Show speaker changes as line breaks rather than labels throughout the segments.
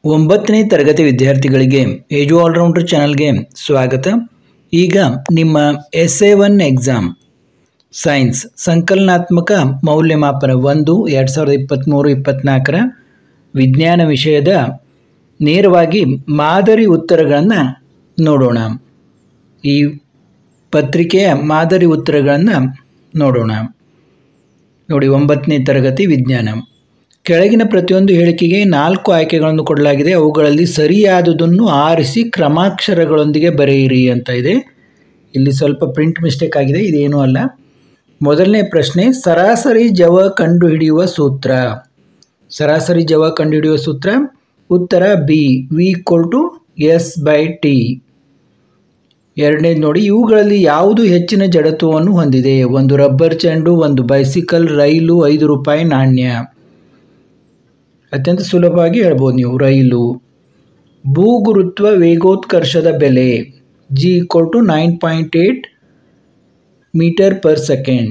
ಒಂಬತ್ತನೇ ತರಗತಿ ವಿದ್ಯಾರ್ಥಿಗಳಿಗೆ ಏಜು ಆಲ್ರೌಂಡರ್ ಚಾನಲ್ಗೆ ಸ್ವಾಗತ ಈಗ ನಿಮ್ಮ S A one exam science ಸಂಕಲನಾತ್ಮಕ ಮೌಲ್ಯಮಾಪನ ಒಂದು ಎರಡು ಸಾವಿರದ ಇಪ್ಪತ್ತ್ಮೂರು ಇಪ್ಪತ್ತ್ನಾಲ್ಕರ ವಿಜ್ಞಾನ ವಿಷಯದ ನೇರವಾಗಿ ಮಾದರಿ ಉತ್ತರಗಳನ್ನು ನೋಡೋಣ ಈ ಪತ್ರಿಕೆಯ ಮಾದರಿ ಉತ್ತರಗಳನ್ನು ನೋಡೋಣ ನೋಡಿ ಒಂಬತ್ತನೇ ತರಗತಿ ವಿಜ್ಞಾನ ಕೆಳಗಿನ ಪ್ರತಿಯೊಂದು ಹೇಳಿಕೆಗೆ ನಾಲ್ಕು ಆಯ್ಕೆಗಳನ್ನು ಕೊಡಲಾಗಿದೆ ಅವುಗಳಲ್ಲಿ ಸರಿಯಾದುದನ್ನು ಆರಿಸಿ ಕ್ರಮಾಕ್ಷರಗಳೊಂದಿಗೆ ಬರೆಯಿರಿ ಅಂತ ಇದೆ ಇಲ್ಲಿ ಸ್ವಲ್ಪ ಪ್ರಿಂಟ್ ಮಿಸ್ಟೇಕ್ ಆಗಿದೆ ಇದೇನೂ ಅಲ್ಲ ಮೊದಲನೇ ಪ್ರಶ್ನೆ ಸರಾಸರಿ ಜವ ಕಂಡುಹಿಡಿಯುವ ಸೂತ್ರ ಸರಾಸರಿ ಜವ ಕಂಡುಹಿಡಿಯುವ ಸೂತ್ರ ಉತ್ತರ B V equal to S by T ಎರಡನೇದು ನೋಡಿ ಇವುಗಳಲ್ಲಿ ಯಾವುದು ಹೆಚ್ಚಿನ ಜಡತ್ವವನ್ನು ಹೊಂದಿದೆ ಒಂದು ರಬ್ಬರ್ ಚೆಂಡು ಒಂದು ಬೈಸಿಕಲ್ ರೈಲು ಐದು ರೂಪಾಯಿ ನಾಣ್ಯ ಅತ್ಯಂತ ಸುಲಭವಾಗಿ ಹೇಳ್ಬೋದು ನೀವು ರೈಲು ಭೂಗುರುತ್ವ ವೇಗೋತ್ಕರ್ಷದ ಬೆಲೆ g equal to nine point eight metre per second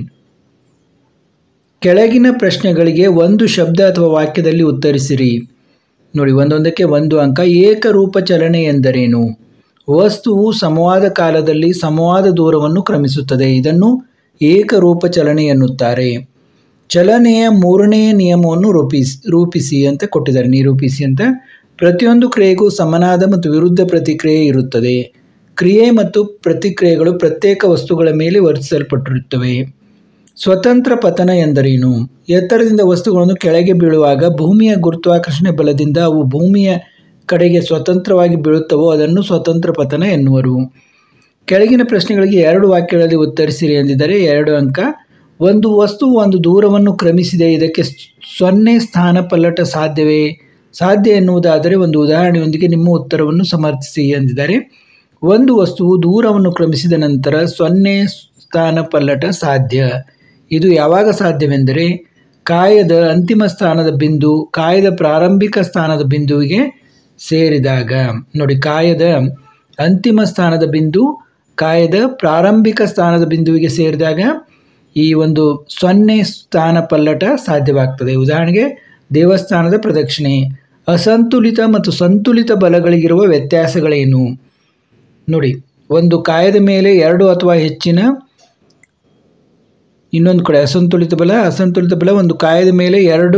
ಕೆಳಗಿನ ಪ್ರಶ್ನೆಗಳಿಗೆ ಒಂದು ಶಬ್ದ ಅಥವಾ ವಾಕ್ಯದಲ್ಲಿ ಉತ್ತರಿಸಿರಿ ನೋಡಿ ಒಂದೊಂದಕ್ಕೆ ಒಂದು ಅಂಕ ಏಕರೂಪ ಚಲನೆ ಎಂದರೇನು ವಸ್ತುವು ಸಮವಾದ ಕಾಲದಲ್ಲಿ ಸಮವಾದ ದೂರವನ್ನು ಕ್ರಮಿಸುತ್ತದೆ ಇದನ್ನು ಏಕರೂಪ ಚಲನೆ ಎನ್ನುತ್ತಾರೆ ಚಲನೆಯ ಮೂರನೆಯ ನಿಯಮವನ್ನು ರೂಪಿಸಿ ರೂಪಿಸಿ ಅಂತ ಕೊಟ್ಟಿದ್ದಾರೆ ನಿರೂಪಿಸಿ ಅಂತ ಪ್ರತಿಯೊಂದು ಕ್ರಿಯೆಗೂ ಸಮನಾದ ಮತ್ತು ವಿರುದ್ಧ ಪ್ರತಿಕ್ರಿಯೆ ಇರುತ್ತದೆ ಕ್ರಿಯೆ ಮತ್ತು ಪ್ರತಿಕ್ರಿಯೆಗಳು ಪ್ರತ್ಯೇಕ ವಸ್ತುಗಳ ಮೇಲೆ ವರ್ತಿಸಲ್ಪಟ್ಟಿರುತ್ತವೆ ಸ್ವತಂತ್ರ ಪತನ ಎಂದರೇನು ಎತ್ತರದಿಂದ ವಸ್ತುಗಳನ್ನು ಕೆಳಗೆ ಬೀಳುವಾಗ ಭೂಮಿಯ ಗುರುತ್ವಾಕರ್ಷಣೆ ಬಲದಿಂದ ಅವು ಭೂಮಿಯ ಕಡೆಗೆ ಸ್ವತಂತ್ರವಾಗಿ ಬೀಳುತ್ತವೋ ಅದನ್ನು ಸ್ವತಂತ್ರ ಪತನ ಎನ್ನುವರು ಕೆಳಗಿನ ಪ್ರಶ್ನೆಗಳಿಗೆ ಎರಡು ವಾಕ್ಯಗಳಲ್ಲಿ ಉತ್ತರಿಸಿರಿ ಎಂದಿದ್ದರೆ ಎರಡು ಅಂಕ ಒಂದು ವಸ್ತು ಒಂದು ದೂರವನ್ನು ಕ್ರಮಿಸಿದೆ ಇದಕ್ಕೆ ಸೊನ್ನೆ ಸ್ಥಾನ ಪಲ್ಲಟ ಸಾಧ್ಯವೇ ಸಾಧ್ಯ ಎನ್ನುವುದಾದರೆ ಒಂದು ಉದಾಹರಣೆಯೊಂದಿಗೆ ನಿಮ್ಮ ಉತ್ತರವನ್ನು ಸಮರ್ಥಿಸಿ ಎಂದಿದ್ದಾರೆ ಒಂದು ವಸ್ತುವು ದೂರವನ್ನು ಕ್ರಮಿಸಿದ ನಂತರ ಸೊನ್ನೆ ಸ್ಥಾನ ಪಲ್ಲಟ ಸಾಧ್ಯ ಇದು ಯಾವಾಗ ಸಾಧ್ಯವೆಂದರೆ ಕಾಯದ ಅಂತಿಮ ಸ್ಥಾನದ ಬಿಂದು ಕಾಯದ ಪ್ರಾರಂಭಿಕ ಸ್ಥಾನದ ಬಿಂದುವಿಗೆ ಸೇರಿದಾಗ ನೋಡಿ ಕಾಯದ ಅಂತಿಮ ಸ್ಥಾನದ ಬಿಂದು ಕಾಯದ ಪ್ರಾರಂಭಿಕ ಸ್ಥಾನದ ಬಿಂದುವಿಗೆ ಸೇರಿದಾಗ ಈ ಒಂದು ಸೊನ್ನೆ ಸ್ಥಾನ ಪಲ್ಲಟ ಸಾಧ್ಯವಾಗ್ತದೆ ಉದಾಹರಣೆಗೆ ದೇವಸ್ಥಾನದ ಪ್ರದಕ್ಷಿಣೆ ಅಸಂತುಲಿತ ಮತ್ತು ಸಂತುಲಿತ ಬಲಗಳಿಗಿರುವ ವ್ಯತ್ಯಾಸಗಳೇನು ನೋಡಿ ಒಂದು ಕಾಯದ ಮೇಲೆ ಎರಡು ಅಥವಾ ಹೆಚ್ಚಿನ ಇನ್ನೊಂದು ಕಡೆ ಅಸಂತುಲಿತ ಬಲ ಅಸಂತುಲಿತ ಬಲ ಒಂದು ಕಾಯದ ಮೇಲೆ ಎರಡು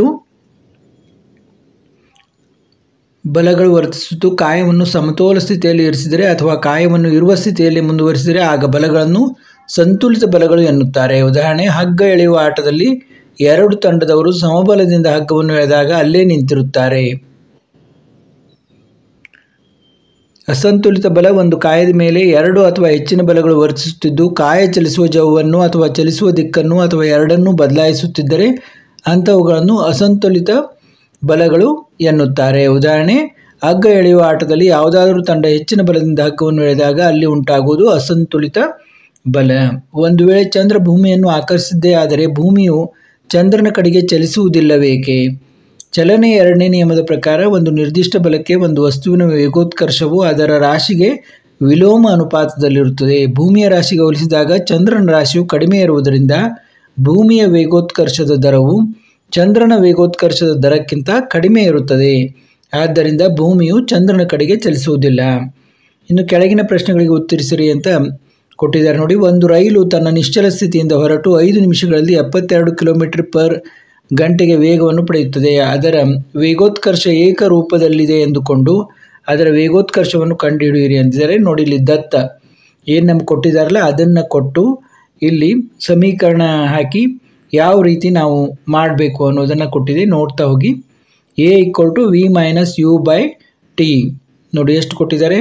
ಬಲಗಳು ವರ್ತಿಸುತ್ತು ಕಾಯವನ್ನು ಸಮತೋಲ ಸ್ಥಿತಿಯಲ್ಲಿ ಇರಿಸಿದರೆ ಅಥವಾ ಕಾಯವನ್ನು ಇರುವ ಸ್ಥಿತಿಯಲ್ಲಿ ಮುಂದುವರಿಸಿದರೆ ಆಗ ಬಲಗಳನ್ನು ಸಂತುಲಿತ ಬಲಗಳು ಎನ್ನುತ್ತಾರೆ ಉದಾಹರಣೆ ಹಗ್ಗ ಎಳೆಯುವ ಆಟದಲ್ಲಿ ಎರಡು ತಂಡದವರು ಸಮಬಲದಿಂದ ಹಗ್ಗವನ್ನು ಎಳೆದಾಗ ಅಲ್ಲೇ ನಿಂತಿರುತ್ತಾರೆ ಅಸಂತುಲಿತ ಬಲ ಒಂದು ಕಾಯದ ಮೇಲೆ ಎರಡು ಅಥವಾ ಹೆಚ್ಚಿನ ಬಲಗಳು ವರ್ತಿಸುತ್ತಿದ್ದು ಕಾಯ ಚಲಿಸುವ ಜವವನ್ನು ಅಥವಾ ಚಲಿಸುವ ದಿಕ್ಕನ್ನು ಅಥವಾ ಎರಡನ್ನೂ ಬದಲಾಯಿಸುತ್ತಿದ್ದರೆ ಅಂಥವುಗಳನ್ನು ಅಸಂತುಲಿತ ಬಲಗಳು ಎನ್ನುತ್ತಾರೆ ಉದಾಹರಣೆ ಹಗ್ಗ ಎಳೆಯುವ ಆಟದಲ್ಲಿ ಯಾವುದಾದರೂ ತಂಡ ಹೆಚ್ಚಿನ ಬಲದಿಂದ ಹಗ್ಗವನ್ನು ಎಳೆದಾಗ ಅಲ್ಲಿ ಉಂಟಾಗುವುದು ಅಸಂತುಲಿತ ಬಲ ಒಂದು ವೇಳೆ ಚಂದ್ರ ಭೂಮಿಯನ್ನು ಆಕರ್ಷಿಸಿದ್ದೇ ಆದರೆ ಭೂಮಿಯು ಚಂದ್ರನ ಕಡೆಗೆ ಚಲಿಸುವುದಿಲ್ಲವೇಕೆ ಚಲನೆ ಎರಡನೇ ನಿಯಮದ ಪ್ರಕಾರ ಒಂದು ನಿರ್ದಿಷ್ಟ ಬಲಕ್ಕೆ ಒಂದು ವಸ್ತುವಿನ ವೇಗೋತ್ಕರ್ಷವು ಅದರ ರಾಶಿಗೆ ವಿಲೋಮ ಅನುಪಾತದಲ್ಲಿರುತ್ತದೆ ಭೂಮಿಯ ರಾಶಿಗೆ ಹೋಲಿಸಿದಾಗ ಚಂದ್ರನ ರಾಶಿಯು ಕಡಿಮೆ ಇರುವುದರಿಂದ ಭೂಮಿಯ ವೇಗೋತ್ಕರ್ಷದ ದರವು ಚಂದ್ರನ ವೇಗೋತ್ಕರ್ಷದ ದರಕ್ಕಿಂತ ಕಡಿಮೆ ಇರುತ್ತದೆ ಆದ್ದರಿಂದ ಭೂಮಿಯು ಚಂದ್ರನ ಕಡೆಗೆ ಚಲಿಸುವುದಿಲ್ಲ ಇನ್ನು ಕೆಳಗಿನ ಪ್ರಶ್ನೆಗಳಿಗೆ ಉತ್ತರಿಸಿರಿ ಅಂತ ಕೊಟ್ಟಿದ್ದಾರೆ ನೋಡಿ ಒಂದು ರೈಲು ತನ್ನ ನಿಶ್ಚಲ ಸ್ಥಿತಿಯಿಂದ ಹೊರಟು ಐದು ನಿಮಿಷಗಳಲ್ಲಿ ಎಪ್ಪತ್ತೆರಡು ಕಿಲೋಮೀಟರ್ ಪರ್ ಗಂಟೆಗೆ ವೇಗವನ್ನು ಪಡೆಯುತ್ತದೆ ಅದರ ವೇಗೋತ್ಕರ್ಷ ಏಕರೂಪದಲ್ಲಿದೆ ಎಂದುಕೊಂಡು ಅದರ ವೇಗೋತ್ಕರ್ಷವನ್ನು ಕಂಡುಹಿಡಿಯಿರಿ ಅಂದಿದ್ದಾರೆ ನೋಡಿ ಇಲ್ಲಿ ದತ್ತ ಏನು ನಮ್ಗೆ ಕೊಟ್ಟಿದ್ದಾರಲ್ಲ ಅದನ್ನು ಕೊಟ್ಟು ಇಲ್ಲಿ ಸಮೀಕರಣ ಹಾಕಿ ಯಾವ ರೀತಿ ನಾವು ಮಾಡಬೇಕು ಅನ್ನೋದನ್ನು ಕೊಟ್ಟಿದೆ ನೋಡ್ತಾ ಹೋಗಿ a equal to v minus u by t ನೋಡಿ ಎಷ್ಟು ಕೊಟ್ಟಿದ್ದಾರೆ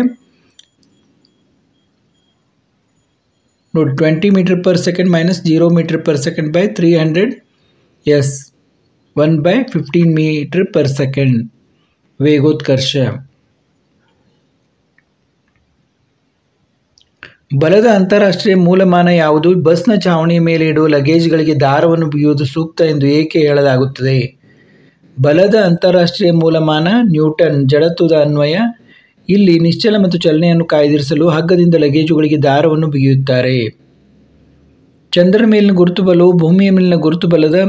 ನೋಡಿ twenty metre per second minus zero metre per second by three hundred s one by fifteen metre per second ವೇಗೋತ್ಕರ್ಷ ಬಲದ ಅಂತಾರಾಷ್ಟ್ರೀಯ ಮೂಲಮಾನ ಯಾವುದು ಬಸ್ನ ಛಾವಣಿಯ ಮೇಲೆ ಇಡುವ ಲಗೇಜ್ಗಳಿಗೆ ದಾರವನ್ನು ಬಿಗಿಯುವುದು ಸೂಕ್ತ ಎಂದು ಏಕೆ ಹೇಳಲಾಗುತ್ತದೆ ಬಲದ ಅಂತಾರಾಷ್ಟ್ರೀಯ ಮೂಲಮಾನ ನ್ಯೂಟನ್ ಜಡತ್ವದ ಅನ್ವಯ ಇಲ್ಲಿ ನಿಶ್ಚಲ ಮತ್ತು ಚಲನೆಯನ್ನು ಕಾಯ್ದಿರಿಸಲು ಹಗ್ಗದಿಂದ ಲಗೇಜುಗಳಿಗೆ ದಾರವನ್ನು ಬಿಗಿಯುತ್ತಾರೆ ಚಂದ್ರನ ಮೇಲಿನ ಗುರುತು ಬಲವು ಭೂಮಿಯ ಮೇಲಿನ ಗುರುತು ಬಲದ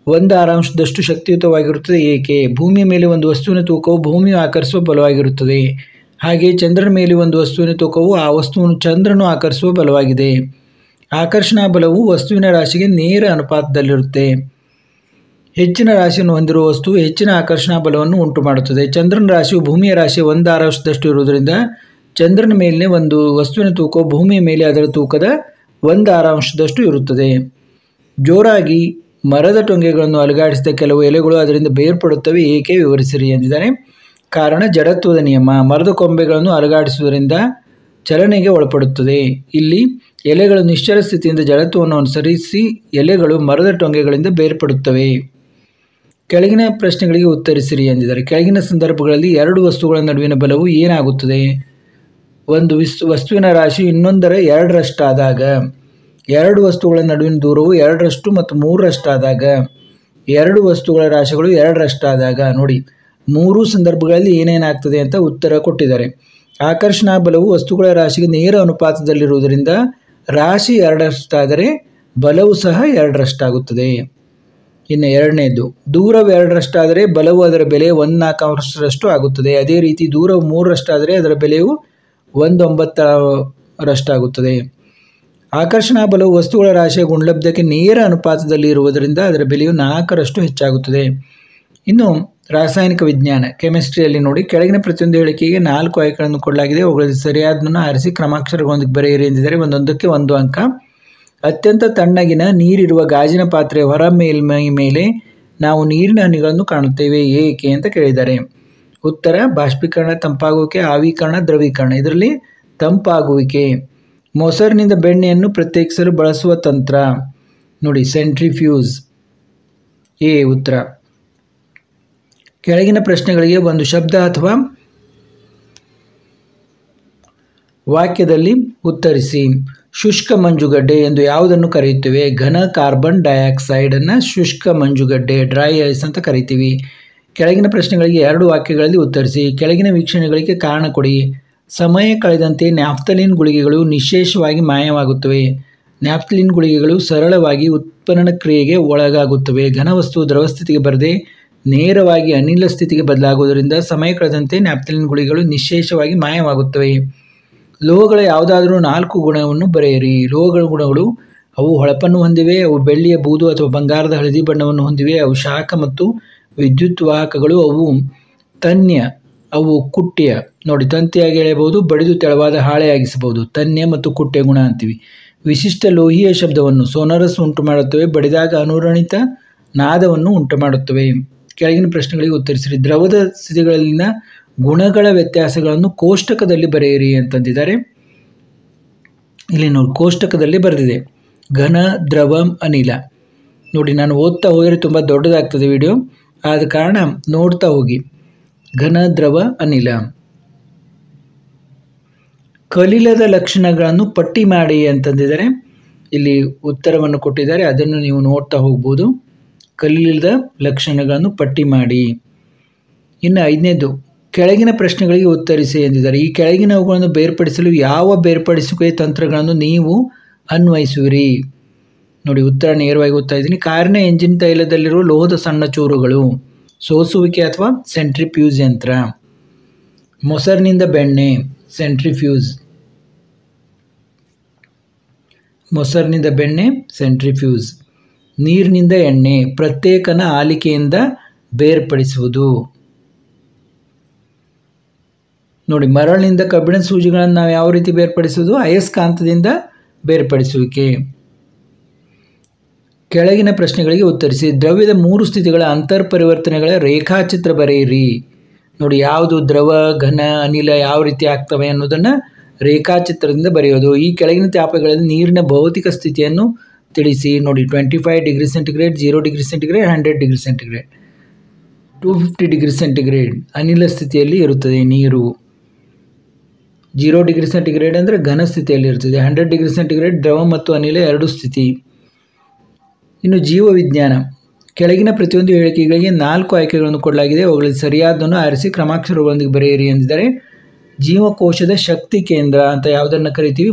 ಒಂದು ಆರಾಂಶದಷ್ಟು ಶಕ್ತಿಯುತವಾಗಿರುತ್ತದೆ ಏಕೆ ಭೂಮಿಯ ಮೇಲೆ ಒಂದು ವಸ್ತುವಿನ ತೂಕವು ಭೂಮಿಯು ಆಕರ್ಷಿಸುವ ಬಲವಾಗಿರುತ್ತದೆ ಹಾಗೆ ಚಂದ್ರನ ಮೇಲೆ ಒಂದು ವಸ್ತುವಿನ ತೂಕವು ಆ ವಸ್ತುವನ್ನು ಚಂದ್ರನು ಆಕರ್ಷಿಸುವ ಬಲವಾಗಿದೆ ಆಕರ್ಷಣಾ ಬಲವು ವಸ್ತುವಿನ ರಾಶಿಗೆ ನೇರ ಅನುಪಾತದಲ್ಲಿರುತ್ತೆ ಹೆಚ್ಚಿನ ರಾಶಿಯನ್ನು ಹೊಂದಿರುವ ವಸ್ತುವು ಹೆಚ್ಚಿನ ಆಕರ್ಷಣಾ ಬಲವನ್ನು ಉಂಟು ಮಾಡುತ್ತದೆ ಚಂದ್ರನ ರಾಶಿಯು ಭೂಮಿಯ ರಾಶಿಯ ಒಂದು ಆರಾಂಶದಷ್ಟು ಇರುವುದರಿಂದ ಚಂದ್ರನ ಮೇಲಿನ ಒಂದು ವಸ್ತುವಿನ ತೂಕವು ಭೂಮಿಯ ಮೇಲೆ ಅದರ ತೂಕದ ಒಂದು ಆರಾಂಶದಷ್ಟು ಇರುತ್ತದೆ ಜೋರಾಗಿ ಮರದ ಟೊಂಗೆಗಳನ್ನು ಅಲುಗಾಡಿಸಿದ ಕೆಲವು ಎಲೆಗಳು ಅದರಿಂದ ಬೇರ್ಪಡುತ್ತವೆ ಏಕೆ ವಿವರಿಸಿರಿ ಎಂದಿದ್ದಾರೆ ಕಾರಣ ಜಡತ್ವದ ನಿಯಮ ಮರದ ಕೊಂಬೆಗಳನ್ನು ಅಲುಗಾಡಿಸುವುದರಿಂದ ಚಲನೆಗೆ ಒಳಪಡುತ್ತದೆ ಇಲ್ಲಿ ಎಲೆಗಳು ನಿಶ್ಚಲ ಸ್ಥಿತಿಯಿಂದ ಜಡತ್ವವನ್ನು ಅನುಸರಿಸಿ ಎಲೆಗಳು ಮರದ ಟೊಂಗೆಗಳಿಂದ ಬೇರ್ಪಡುತ್ತವೆ ಕೆಳಗಿನ ಪ್ರಶ್ನೆಗಳಿಗೆ ಉತ್ತರಿಸಿರಿ ಎಂದಿದ್ದಾರೆ ಕೆಳಗಿನ ಸಂದರ್ಭಗಳಲ್ಲಿ ಎರಡು ವಸ್ತುಗಳ ನಡುವಿನ ಬಲವು ಏನಾಗುತ್ತದೆ ಒಂದು ವಿಸ್ ವಸ್ತುವಿನ ರಾಶಿ ಇನ್ನೊಂದರ ಎರಡರಷ್ಟಾದಾಗ ಎರಡು ವಸ್ತುಗಳ ನಡುವಿನ ದೂರವು ಎರಡರಷ್ಟು ಮತ್ತು ಮೂರರಷ್ಟಾದಾಗ ಎರಡು ವಸ್ತುಗಳ ರಾಶಿಗಳು ಎರಡರಷ್ಟಾದಾಗ ನೋಡಿ ಮೂರು ಸಂದರ್ಭಗಳಲ್ಲಿ ಏನೇನಾಗ್ತದೆ ಅಂತ ಉತ್ತರ ಕೊಟ್ಟಿದ್ದಾರೆ ಆಕರ್ಷಣಾ ಬಲವು ವಸ್ತುಗಳ ರಾಶಿಗೆ ನೇರ ಅನುಪಾತದಲ್ಲಿರುವುದರಿಂದ ರಾಶಿ ಎರಡರಷ್ಟಾದರೆ ಬಲವು ಸಹ ಎರಡರಷ್ಟಾಗುತ್ತದೆ ಇನ್ನು ಎರಡನೇದು ದೂರವು ಎರಡರಷ್ಟಾದರೆ ಬಲವು ಅದರ ಬೆಲೆ ಒಂದು ನಾಲ್ಕರಷ್ಟು ಆಗುತ್ತದೆ ಅದೇ ರೀತಿ ದೂರವು ಮೂರರಷ್ಟಾದರೆ ಅದರ ಬೆಲೆಯು ಒಂದು ಒಂಬತ್ತರಷ್ಟಾಗುತ್ತದೆ ಆಕರ್ಷಣಾ ಬಲವು ವಸ್ತುಗಳ ರಾಶಿಯ ಗುಣಲಬ್ಧಕ್ಕೆ ನೇರ ಅನುಪಾತದಲ್ಲಿ ಇರುವುದರಿಂದ ಅದರ ಬೆಲೆಯು ನಾಲ್ಕರಷ್ಟು ಹೆಚ್ಚಾಗುತ್ತದೆ ಇನ್ನು ರಾಸಾಯನಿಕ ವಿಜ್ಞಾನ ಕೆಮಿಸ್ಟ್ರಿಯಲ್ಲಿ ನೋಡಿ ಕೆಳಗಿನ ಪ್ರತಿಯೊಂದು ಹೇಳಿಕೆಗೆ ನಾಲ್ಕು ಆಯ್ಕೆಗಳನ್ನು ಕೊಡಲಾಗಿದೆ ಅವುಗಳಲ್ಲಿ ಸರಿಯಾದನ್ನು ಆರಿಸಿ ಕ್ರಮಾಕ್ಷರಗಳೊಂದಿಗೆ ಬರೆಯಿರಿ ಎಂದಿದ್ದಾರೆ ಒಂದೊಂದಕ್ಕೆ ಒಂದು ಅಂಕ ಅತ್ಯಂತ ತಣ್ಣಗಿನ ನೀರಿರುವ ಗಾಜಿನ ಪಾತ್ರೆಯ ಹೊರ ಮೇಲ್ಮೈ ಮೇಲೆ ನಾವು ನೀರಿನ ಹನಿಗಳನ್ನು ಕಾಣುತ್ತೇವೆ ಏಕೆ ಅಂತ ಕೇಳಿದ್ದಾರೆ ಉತ್ತರ ಬಾಷ್ಪೀಕರಣ ತಂಪಾಗುವಿಕೆ ಆವೀಕರಣ ದ್ರವೀಕರಣ ಇದರಲ್ಲಿ ತಂಪಾಗುವಿಕೆ ಮೊಸರಿನಿಂದ ಬೆಣ್ಣೆಯನ್ನು ಪ್ರತ್ಯೇಕಿಸಲು ಬಳಸುವ ತಂತ್ರ ನೋಡಿ ಸೆಂಟ್ರಿಫ್ಯೂಸ್ ಎ ಉತ್ತರ ಕೆಳಗಿನ ಪ್ರಶ್ನೆಗಳಿಗೆ ಒಂದು ಶಬ್ದ ಅಥವಾ ವಾಕ್ಯದಲ್ಲಿ ಉತ್ತರಿಸಿ ಶುಷ್ಕ ಮಂಜುಗಡ್ಡೆ ಎಂದು ಯಾವುದನ್ನು ಕರೆಯುತ್ತೇವೆ ಘನ ಕಾರ್ಬನ್ ಡೈಆಕ್ಸೈಡನ್ನು ಶುಷ್ಕ ಮಂಜುಗಡ್ಡೆ ಡ್ರೈ ಐಸ್ ಅಂತ ಕರಿತೀವಿ ಕೆಳಗಿನ ಪ್ರಶ್ನೆಗಳಿಗೆ ಎರಡು ವಾಕ್ಯಗಳಲ್ಲಿ ಉತ್ತರಿಸಿ ಕೆಳಗಿನ ವೀಕ್ಷಣೆಗಳಿಗೆ ಕಾರಣ ಕೊಡಿ ಸಮಯ ಕಳೆದಂತೆ ನ್ಯಾಫ್ತಲಿನ್ ಗುಳಿಗೆಗಳು ನಿಶೇಷವಾಗಿ ಮಾಯವಾಗುತ್ತವೆ ನ್ಯಾಫ್ತಲಿನ್ ಗುಳಿಗೆಗಳು ಸರಳವಾಗಿ ಉತ್ಪನ್ನ ಕ್ರಿಯೆಗೆ ಒಳಗಾಗುತ್ತವೆ ಘನವಸ್ತು ದ್ರವ ಸ್ಥಿತಿಗೆ ಬರದೆ ನೇರವಾಗಿ ಅನಿಲ ಸ್ಥಿತಿಗೆ ಬದಲಾಗುವುದರಿಂದ ಸಮಯ ಕಳೆದಂತೆ ನ್ಯಾಪ್ತಲಿನ್ ಗುಳಿಗಳು ನಿಶೇಷವಾಗಿ ಮಾಯವಾಗುತ್ತವೆ ಲೋಹಗಳ ಯಾವುದಾದರೂ ನಾಲ್ಕು ಗುಣವನ್ನು ಬರೆಯಿರಿ ಲೋಹಗಳ ಗುಣಗಳು ಅವು ಹೊಳಪನ್ನು ಹೊಂದಿವೆ ಅವು ಬೆಳ್ಳಿಯ ಬೂದು ಅಥವಾ ಬಂಗಾರದ ಹಳದಿ ಬಣ್ಣವನ್ನು ಹೊಂದಿವೆ ಅವು ಶಾಖ ಮತ್ತು ವಿದ್ಯುತ್ ವಾಹಕಗಳು ಅವು ತನ್ಯ ಅವು ಕುಟ್ಯ ನೋಡಿ ತಂತಿಯಾಗಿ ಎಳೆಯಬಹುದು ಬಡಿದು ತೆಳವಾದ ಹಾಳೆಯಾಗಿಸಬಹುದು ತನ್ಯ ಮತ್ತು ಕುಟ್ಯ ಗುಣ ಅಂತೀವಿ ವಿಶಿಷ್ಟ ಲೋಹೀಯ ಶಬ್ದವನ್ನು ಸೋನರಸ್ ಉಂಟು ಮಾಡುತ್ತವೆ ಬಡಿದಾಗ ಅನುರಣಿತ ನಾದವನ್ನು ಉಂಟು ಮಾಡುತ್ತವೆ ಕೆಳಗಿನ ಪ್ರಶ್ನೆಗಳಿಗೆ ಉತ್ತರಿಸಿರಿ ದ್ರವದ ಸ್ಥಿತಿಗಳಲ್ಲಿನ ಗುಣಗಳ ವ್ಯತ್ಯಾಸಗಳನ್ನು ಕೋಷ್ಟಕದಲ್ಲಿ ಬರೆಯಿರಿ ಅಂತಂದಿದ್ದಾರೆ ಇಲ್ಲಿ ನೋಡಿ ಕೋಷ್ಟಕದಲ್ಲಿ ಬರೆದಿದೆ ಘನ ದ್ರವ ಅನಿಲ ನೋಡಿ ನಾನು ಓದ್ತಾ ಹೋದರೆ ತುಂಬ ದೊಡ್ಡದಾಗ್ತದೆ ವಿಡಿಯೋ ಆದ ಕಾರಣ ನೋಡ್ತಾ ಹೋಗಿ ಘನ ದ್ರವ ಅನಿಲ ಕಲಿಲದ ಲಕ್ಷಣಗಳನ್ನು ಪಟ್ಟಿ ಮಾಡಿ ಅಂತಂದಿದ್ದಾರೆ ಇಲ್ಲಿ ಉತ್ತರವನ್ನು ಕೊಟ್ಟಿದ್ದಾರೆ ಅದನ್ನು ನೀವು ನೋಡ್ತಾ ಹೋಗ್ಬೋದು ಕಲಿಲದ ಲಕ್ಷಣಗಳನ್ನು ಪಟ್ಟಿ ಮಾಡಿ ಇನ್ನು ಐದನೇದು ಕೆಳಗಿನ ಪ್ರಶ್ನೆಗಳಿಗೆ ಉತ್ತರಿಸಿ ಎಂದಿದ್ದಾರೆ ಈ ಕೆಳಗಿನವುಗಳನ್ನು ಬೇರ್ಪಡಿಸಲು ಯಾವ ಬೇರ್ಪಡಿಸುವಿಕೆ ತಂತ್ರಗಳನ್ನು ನೀವು ಅನ್ವಯಿಸುವಿರಿ ನೋಡಿ ಉತ್ತರ ನೇರವಾಗಿ ಓದ್ತಾ ಇದ್ದೀನಿ ಕಾರಿನ ಎಂಜಿನ್ ತೈಲದಲ್ಲಿರುವ ಲೋಹದ ಸಣ್ಣ ಚೂರುಗಳು ಸೋಸುವಿಕೆ ಅಥವಾ ಸೆಂಟ್ರಿಫ್ಯೂಸ್ ಯಂತ್ರ ಮೊಸರಿನಿಂದ ಬೆಣ್ಣೆ ಸೆಂಟ್ರಿಫ್ಯೂಸ್ ಮೊಸರಿನಿಂದ ಬೆಣ್ಣೆ ಸೆಂಟ್ರಿಫ್ಯೂಸ್ ನೀರಿನಿಂದ ಎಣ್ಣೆ ಪ್ರತ್ಯೇಕನ ಆಲಿಕೆಯಿಂದ ಬೇರ್ಪಡಿಸುವುದು ನೋಡಿ ಮರಳಿನಿಂದ ಕಬ್ಬಿಣದ ಸೂಜಿಗಳನ್ನು ನಾವು ಯಾವ ರೀತಿ ಬೇರ್ಪಡಿಸುವುದು ಅಯಸ್ಕಾಂತದಿಂದ ಬೇರ್ಪಡಿಸುವಿಕೆ ಕೆಳಗಿನ ಪ್ರಶ್ನೆಗಳಿಗೆ ಉತ್ತರಿಸಿ ದ್ರವ್ಯದ ಮೂರು ಸ್ಥಿತಿಗಳ ಅಂತರ್ ಪರಿವರ್ತನೆಗಳ ರೇಖಾಚಿತ್ರ ಬರೆಯಿರಿ ನೋಡಿ ಯಾವುದು ದ್ರವ ಘನ ಅನಿಲ ಯಾವ ರೀತಿ ಆಗ್ತವೆ ಅನ್ನೋದನ್ನು ರೇಖಾಚಿತ್ರದಿಂದ ಬರೆಯೋದು ಈ ಕೆಳಗಿನ ತಾಪಗಳಲ್ಲಿ ನೀರಿನ ಭೌತಿಕ ಸ್ಥಿತಿಯನ್ನು ತಿಳಿಸಿ ನೋಡಿ twenty five degree centigrade zero degree centigrade hundred degree centigrade two fifty degree centigrade ಅನಿಲ ಸ್ಥಿತಿಯಲ್ಲಿ ಇರುತ್ತದೆ ನೀರು ಜೀರೋ ಡಿಗ್ರಿ ಸೆಂಟಿಗ್ರೇಡ್ ಅಂದರೆ ಘನ ಸ್ಥಿತಿಯಲ್ಲಿ ಇರ್ತದೆ ಹಂಡ್ರೆಡ್ ಡಿಗ್ರಿ ಸೆಂಟಿಗ್ರೇಡ್ ದ್ರವ ಮತ್ತು ಅನಿಲ ಎರಡು ಸ್ಥಿತಿ ಇನ್ನು ಜೀವವಿಜ್ಞಾನ ಕೆಳಗಿನ ಪ್ರತಿಯೊಂದು ಹೇಳಿಕೆಗಳಿಗೆ ನಾಲ್ಕು ಆಯ್ಕೆಗಳನ್ನು ಕೊಡಲಾಗಿದೆ ಅವುಗಳಲ್ಲಿ ಸರಿಯಾದನ್ನು ಆರಿಸಿ ಕ್ರಮಾಕ್ಷರಗಳೊಂದಿಗೆ ಬರೆಯಿರಿ ಎಂದಿದ್ದಾರೆ ಜೀವಕೋಶದ ಶಕ್ತಿ ಕೇಂದ್ರ ಅಂತ ಯಾವುದನ್ನು ಕರಿತೀವಿ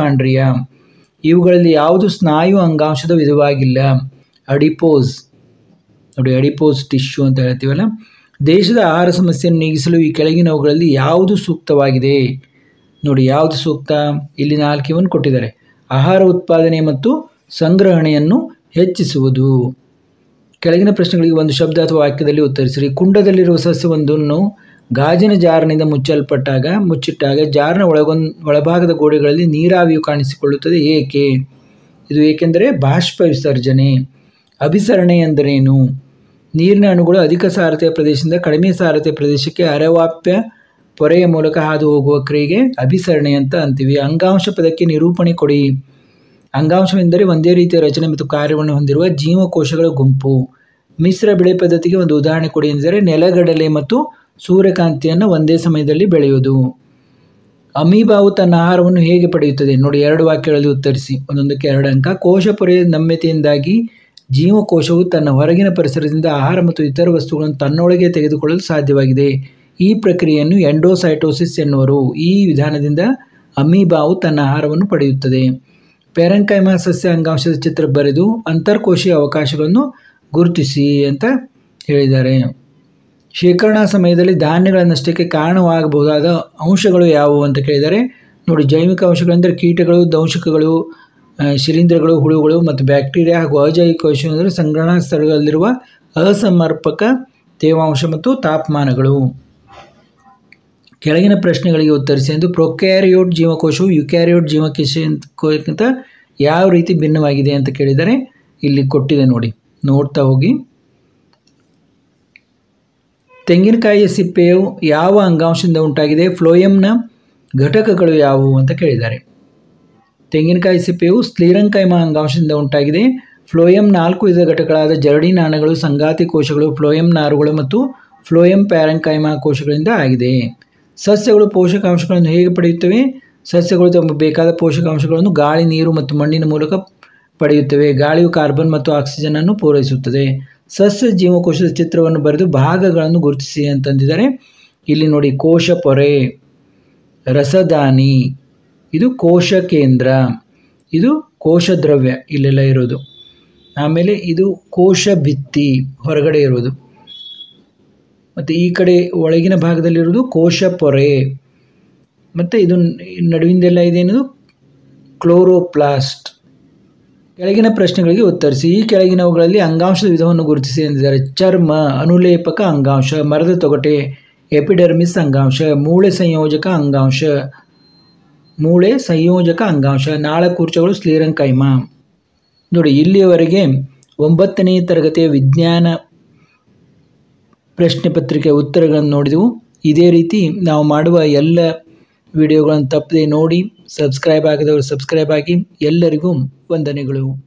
ಮೈಟೋಕಾಂಡ್ರಿಯಾ ಇವುಗಳಲ್ಲಿ ಯಾವುದು ಸ್ನಾಯು ಅಂಗಾಂಶದ ವಿಧವಾಗಿಲ್ಲ ಅಡಿಪೋಸ್ ನೋಡಿ ಅಡಿಪೋಸ್ ಟಿಶ್ಯೂ ಅಂತ ಹೇಳ್ತೀವಲ್ಲ ದೇಶದ ಆಹಾರ ಸಮಸ್ಯೆಯನ್ನು ನೀಗಿಸಲು ಈ ಕೆಳಗಿನವುಗಳಲ್ಲಿ ಯಾವುದು ಸೂಕ್ತವಾಗಿದೆ ನೋಡಿ ಯಾವುದು ಸೂಕ್ತ ಇಲ್ಲಿ ನಾಲ್ಕು ಇವನ್ ಕೊಟ್ಟಿದ್ದಾರೆ ಆಹಾರ ಉತ್ಪಾದನೆ ಮತ್ತು ಸಂಗ್ರಹಣೆಯನ್ನು ಹೆಚ್ಚಿಸುವುದು ಕೆಳಗಿನ ಪ್ರಶ್ನೆಗಳಿಗೆ ಒಂದು ಶಬ್ದ ಅಥವಾ ವಾಕ್ಯದಲ್ಲಿ ಉತ್ತರಿಸಿರಿ ಕುಂಡದಲ್ಲಿರುವ ಸಸ್ಯವೊಂದನ್ನು ಗಾಜಿನ ಜಾರ್ನಿಂದ ಮುಚ್ಚಲ್ಪಟ್ಟಾಗ ಮುಚ್ಚಿಟ್ಟಾಗ ಜಾರ್ನ ಒಳಗೊಂದ್ ಒಳಭಾಗದ ಗೋಡೆಗಳಲ್ಲಿ ನೀರಾವಿಯು ಕಾಣಿಸಿಕೊಳ್ಳುತ್ತದೆ ಏಕೆ ಇದು ಏಕೆಂದರೆ ಬಾಷ್ಪ ವಿಸರ್ಜನೆ ಅಭಿಸರಣೆ ಎಂದರೇನು ನೀರಿನ ಅಣುಗಳು ಅಧಿಕ ಸಾರತೆಯ ಪ್ರದೇಶದಿಂದ ಕಡಿಮೆ ಸಾರತೆಯ ಪ್ರದೇಶಕ್ಕೆ ಅರೆವಾಪ್ಯ ಪೊರೆಯ ಮೂಲಕ ಹಾದು ಹೋಗುವ ಕ್ರಿಯೆಗೆ ಅಭಿಸರಣೆ ಅಂತ ಅಂತೀವಿ ಅಂಗಾಂಶ ಪದಕ್ಕೆ ನಿರೂಪಣೆ ಕೊಡಿ ಅಂಗಾಂಶವೆಂದರೆ ಒಂದೇ ರೀತಿಯ ರಚನೆ ಮತ್ತು ಕಾರ್ಯವನ್ನು ಹೊಂದಿರುವ ಜೀವಕೋಶಗಳ ಗುಂಪು ಮಿಶ್ರ ಬೆಳೆ ಪದ್ಧತಿಗೆ ಒಂದು ಉದಾಹರಣೆ ಕೊಡಿ ಎಂದರೆ ನೆಲಗಡಲೆ ಮತ್ತು ಸೂರ್ಯಕಾಂತಿಯನ್ನು ಒಂದೇ ಸಮಯದಲ್ಲಿ ಬೆಳೆಯುವುದು ಅಮೀಬಾವು ತನ್ನ ಆಹಾರವನ್ನು ಹೇಗೆ ಪಡೆಯುತ್ತದೆ ನೋಡಿ ಎರಡು ವಾಕ್ಯಗಳಲ್ಲಿ ಉತ್ತರಿಸಿ ಒಂದೊಂದಕ್ಕೆ ಎರಡು ಅಂಕ ಕೋಶ ಪೊರೆಯ ನಮ್ಯತೆಯಿಂದಾಗಿ ಜೀವಕೋಶವು ತನ್ನ ಹೊರಗಿನ ಪರಿಸರದಿಂದ ಆಹಾರ ಮತ್ತು ಇತರ ವಸ್ತುಗಳನ್ನು ತನ್ನೊಳಗೆ ತೆಗೆದುಕೊಳ್ಳಲು ಸಾಧ್ಯವಾಗಿದೆ ಈ ಪ್ರಕ್ರಿಯೆಯನ್ನು ಎಂಡೋಸೈಟೋಸಿಸ್ ಎನ್ನುವರು ಈ ವಿಧಾನದಿಂದ ಅಮೀಬಾವು ತನ್ನ ಆಹಾರವನ್ನು ಪಡೆಯುತ್ತದೆ ಪೆರಂಕೈಮ ಸಸ್ಯ ಅಂಗಾಂಶದ ಚಿತ್ರ ಬರೆದು ಅಂತರ್ಕೋಶೀಯ ಅವಕಾಶಗಳನ್ನು ಗುರುತಿಸಿ ಅಂತ ಹೇಳಿದ್ದಾರೆ ಶೇಖರಣಾ ಸಮಯದಲ್ಲಿ ಧಾನ್ಯಗಳ ನಷ್ಟಕ್ಕೆ ಕಾರಣವಾಗಬಹುದಾದ ಅಂಶಗಳು ಯಾವುವು ಅಂತ ಕೇಳಿದರೆ ನೋಡಿ ಜೈವಿಕ ಅಂಶಗಳೆಂದರೆ ಕೀಟಗಳು ದಂಶಕಗಳು ಆ, ಶಿಲೀಂಧ್ರಗಳು ಹುಳುಗಳು ಮತ್ತು ಬ್ಯಾಕ್ಟೀರಿಯಾ ಹಾಗೂ ಅಜೈವಿಕ ಅಂಶ ಅಂದರೆ ಸಂಗ್ರಹಣಾ ಸ್ಥಳಗಳಲ್ಲಿರುವ ಅಸಮರ್ಪಕ ತೇವಾಂಶ ಮತ್ತು ತಾಪಮಾನಗಳು ಕೆಳಗಿನ ಪ್ರಶ್ನೆಗಳಿಗೆ ಉತ್ತರಿಸಿ ಎಂದು ಪ್ರೊಕ್ಯಾರಿಯೋಟ್ ಜೀವಕೋಶವು ಯುಕ್ಯಾರಿಯೋಟ್ ಜೀವಕೋಶಕ್ಕಿಂತ ಯಾವ ರೀತಿ ಭಿನ್ನವಾಗಿದೆ ಅಂತ ಕೇಳಿದರೆ ಇಲ್ಲಿ ಕೊಟ್ಟಿದೆ ನೋಡಿ ನೋಡ್ತಾ ಹೋಗಿ ತೆಂಗಿನಕಾಯಿಯ ಸಿಪ್ಪೆಯು ಯಾವ ಅಂಗಾಂಶದಿಂದ ಉಂಟಾಗಿದೆ ಫ್ಲೋಯಂನ ಘಟಕಗಳು ಯಾವುವು ಅಂತ ಕೇಳಿದ್ದಾರೆ ತೆಂಗಿನಕಾಯಿ ಸಿಪ್ಪೆಯು ಸ್ಲೀರಂಕೈಮ ಅಂಗಾಂಶದಿಂದ ಉಂಟಾಗಿದೆ ಫ್ಲೋಯಂ ನಾಲ್ಕು ವಿಧದ ಘಟಕಗಳಾದ ಜರಡಿ ನಾಣಗಳು ಸಂಗಾತಿ ಕೋಶಗಳು ಫ್ಲೋಯಂ ನಾರುಗಳು ಮತ್ತು ಫ್ಲೋಯಂ ಪ್ಯಾರಂಕೈಮ ಕೋಶಗಳಿಂದ ಆಗಿದೆ ಸಸ್ಯಗಳು ಪೋಷಕಾಂಶಗಳನ್ನು ಹೇಗೆ ಪಡೆಯುತ್ತವೆ ಸಸ್ಯಗಳು ತಮ್ಮ ಬೇಕಾದ ಪೋಷಕಾಂಶಗಳನ್ನು ಗಾಳಿ ನೀರು ಮತ್ತು ಮಣ್ಣಿನ ಮೂಲಕ ಪಡೆಯುತ್ತವೆ ಗಾಳಿಯು ಕಾರ್ಬನ್ ಮತ್ತು ಆಕ್ಸಿಜನನ್ನು ಪೂರೈಸುತ್ತದೆ ಸಸ್ಯ ಜೀವಕೋಶದ ಚಿತ್ರವನ್ನು ಬರೆದು ಭಾಗಗಳನ್ನು ಗುರುತಿಸಿ ಅಂತಂದಿದ್ದಾರೆ ಇಲ್ಲಿ ನೋಡಿ ಕೋಶ ಪೊರೆ ರಸದಾನಿ ಇದು ಕೋಶ ಕೇಂದ್ರ ಇದು ಕೋಶ ದ್ರವ್ಯ ಇಲ್ಲೆಲ್ಲ ಇರೋದು ಆಮೇಲೆ ಇದು ಕೋಶ ಭಿತ್ತಿ ಹೊರಗಡೆ ಇರೋದು ಮತ್ತು ಈ ಕಡೆ ಒಳಗಿನ ಭಾಗದಲ್ಲಿರೋದು ಕೋಶ ಪೊರೆ ಮತ್ತು ಇದು ನಡುವಿಂದೆಲ್ಲ ಇದೇನದು ಕ್ಲೋರೋಪ್ಲಾಸ್ಟ್ ಕೆಳಗಿನ ಪ್ರಶ್ನೆಗಳಿಗೆ ಉತ್ತರಿಸಿ ಈ ಕೆಳಗಿನವುಗಳಲ್ಲಿ ಅಂಗಾಂಶದ ವಿಧವನ್ನು ಗುರುತಿಸಿ ಎಂದಿದ್ದಾರೆ ಚರ್ಮ ಅನುಲೇಪಕ ಅಂಗಾಂಶ ಮರದ ತೊಗಟೆ ಎಪಿಡರ್ಮಿಸ್ ಅಂಗಾಂಶ ಮೂಳೆ ಸಂಯೋಜಕ ಅಂಗಾಂಶ ಮೂಳೆ ಸಂಯೋಜಕ ಅಂಗಾಂಶ ನಾಳಕೂರ್ಚಗಳು ಸ್ಲೀರಂಕೈಮ ನೋಡಿ ಇಲ್ಲಿಯವರೆಗೆ ಒಂಬತ್ತನೇ ತರಗತಿಯ ವಿಜ್ಞಾನ ಪ್ರಶ್ನೆ ಪತ್ರಿಕೆ ಉತ್ತರಗಳನ್ನು ನೋಡಿದೆವು ಇದೇ ರೀತಿ ನಾವು ಮಾಡುವ ಎಲ್ಲ ವಿಡಿಯೋಗಳನ್ನು ತಪ್ಪದೆ ನೋಡಿ ಸಬ್ಸ್ಕ್ರೈಬ್ ಆಗದವರು ಸಬ್ಸ್ಕ್ರೈಬ್ ಆಗಿ ಎಲ್ಲರಿಗೂ ವಂದನೆಗಳು